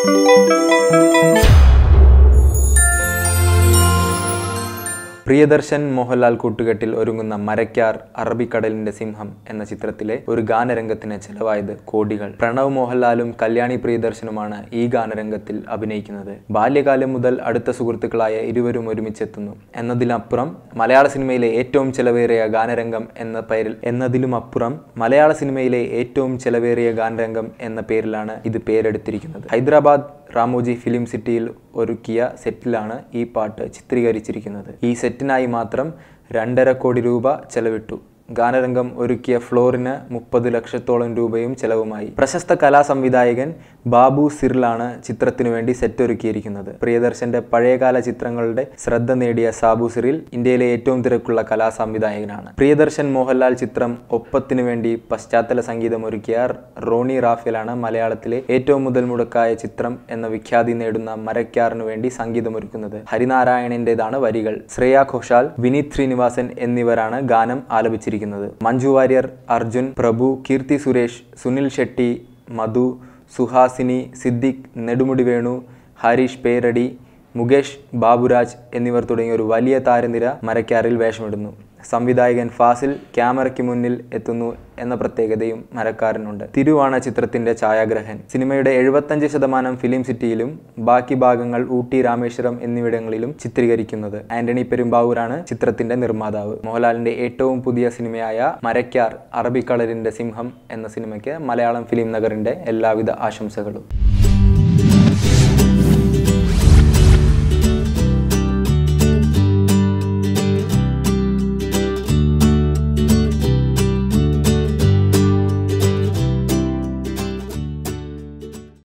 പ്രിയദർശൻ മോഹൻലാൽ കൂട്ടുകെട്ടിൽ ഒരുങ്ങുന്ന മരക്കാർ അറബിക്കടലിന്റെ സിംഹം എന്ന ചിത്രത്തിലെ ഒരു ഗാനരംഗത്തിന് ചെലവായത് കോടികൾ പ്രണവ് മോഹൻലാലും കല്യാണി പ്രിയദർശനുമാണ് ഈ ഗാനരംഗത്തിൽ അഭിനയിക്കുന്നത് ബാല്യകാലം മുതൽ അടുത്ത സുഹൃത്തുക്കളായ ഇരുവരും ഒരുമിച്ചെത്തുന്നു എന്നതിലപ്പുറം മലയാള സിനിമയിലെ ഏറ്റവും ചെലവേറിയ ഗാനരംഗം എന്ന പേരിൽ എന്നതിലുമപ്പുറം മലയാള സിനിമയിലെ ഏറ്റവും ചെലവേറിയ ഗാനരംഗം എന്ന പേരിലാണ് ഇത് പേരെടുത്തിരിക്കുന്നത് ഹൈദരാബാദ് റാമോജി ഫിലിം സിറ്റിയിൽ ഒരുക്കിയ സെറ്റിലാണ് ഈ പാട്ട് ചിത്രീകരിച്ചിരിക്കുന്നത് ഈ സെറ്റിനായി മാത്രം രണ്ടര കോടി രൂപ ചെലവിട്ടു ഗാനരംഗം ഒരുക്കിയ ഫ്ലോറിന് മുപ്പത് ലക്ഷത്തോളം രൂപയും ചെലവുമായി പ്രശസ്ത കലാ സംവിധായകൻ ബാബു സിറിലാണ് ചിത്രത്തിനു വേണ്ടി സെറ്റ് ഒരുക്കിയിരിക്കുന്നത് പ്രിയദർശന്റെ പഴയകാല ചിത്രങ്ങളുടെ ശ്രദ്ധ നേടിയ സാബു സിറിൽ ഇന്ത്യയിലെ ഏറ്റവും തിരക്കുള്ള കലാ സംവിധായകനാണ് പ്രിയദർശൻ മോഹൻലാൽ ചിത്രം ഒപ്പത്തിനു വേണ്ടി പശ്ചാത്തല സംഗീതം ഒരുക്കിയ റോണി റാഫേലാണ് മലയാളത്തിലെ ഏറ്റവും മുതൽ മുടക്കായ ചിത്രം എന്ന വിഖ്യാതി നേടുന്ന മരക്കാറിനു വേണ്ടി സംഗീതമൊരുക്കുന്നത് ഹരിനാരായണന്റേതാണ് വരികൾ ശ്രേയ ഘോഷാൽ വിനീത് ശ്രീനിവാസൻ എന്നിവരാണ് ഗാനം ആലപിച്ചിരിക്കുന്നത് മഞ്ജു വാര്യർ അർജുൻ പ്രഭു കീർത്തി സുരേഷ് സുനിൽ ഷെട്ടി മധു സുഹാസിനി സിദ്ദിഖ് നെടുമുടി വേണു ഹരീഷ് പേരടി മുകേഷ് ബാബുരാജ് എന്നിവർ തുടങ്ങിയ ഒരു വലിയ താരനിര മരക്കാറിൽ വേഷമിടുന്നു സംവിധായകൻ ഫാസിൽ ക്യാമറയ്ക്ക് മുന്നിൽ എത്തുന്നു എന്ന പ്രത്യേകതയും മരക്കാരനുണ്ട് തിരുവാണ് ചിത്രത്തിന്റെ ഛായാഗ്രഹൻ സിനിമയുടെ എഴുപത്തഞ്ച് ശതമാനം ഫിലിം സിറ്റിയിലും ബാക്കി ഭാഗങ്ങൾ ഊട്ടി രാമേശ്വരം എന്നിവിടങ്ങളിലും ചിത്രീകരിക്കുന്നത് ആന്റണി പെരുമ്പാവൂരാണ് ചിത്രത്തിന്റെ നിർമ്മാതാവ് മോഹൻലാലിന്റെ ഏറ്റവും പുതിയ സിനിമയായ മരക്കാർ അറബിക്കളരിന്റെ സിംഹം എന്ന സിനിമയ്ക്ക് മലയാളം ഫിലിം നഗറിന്റെ എല്ലാവിധ ആശംസകളും